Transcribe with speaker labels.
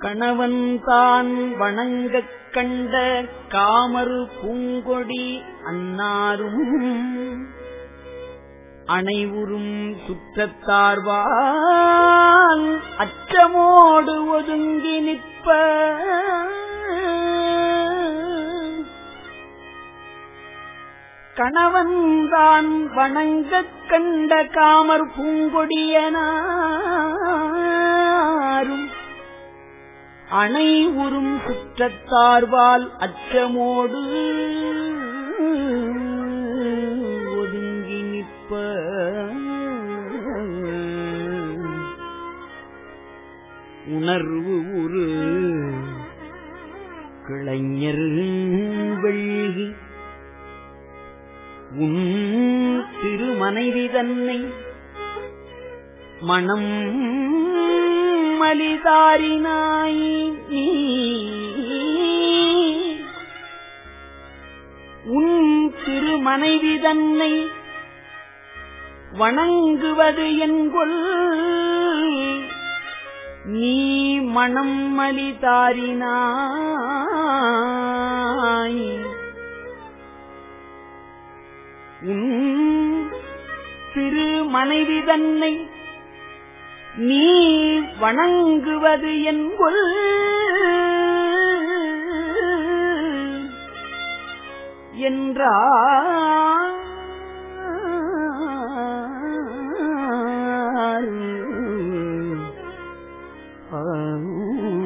Speaker 1: கணவன் தான் வணங்கக் கண்ட காமரு பூங்கொடி அன்னாரும் அனைவுறும் சுற்றத்தார்வால் அச்சமோடு ஒதுங்கி நிற்ப கணவன்தான் வணங்கக் கண்ட காமர் பூங்கொடியனாரும் அணை உறும் சுற்றத்தார்வால் அச்சமோடு ஒதுங்கி நிற்ப உணர்வு ஒரு கிளைஞர் வெள்ளி உன் திருமனைவி தன்னை மனம் மலிதாரினாய் நீ உன் திருமனைவி தன்னை வணங்குவது என்கொள் நீ மனம் மலிதாரினாய் உன் திரு மனைவி தன்னை நீ வணங்குவது என்கொள் என்றார்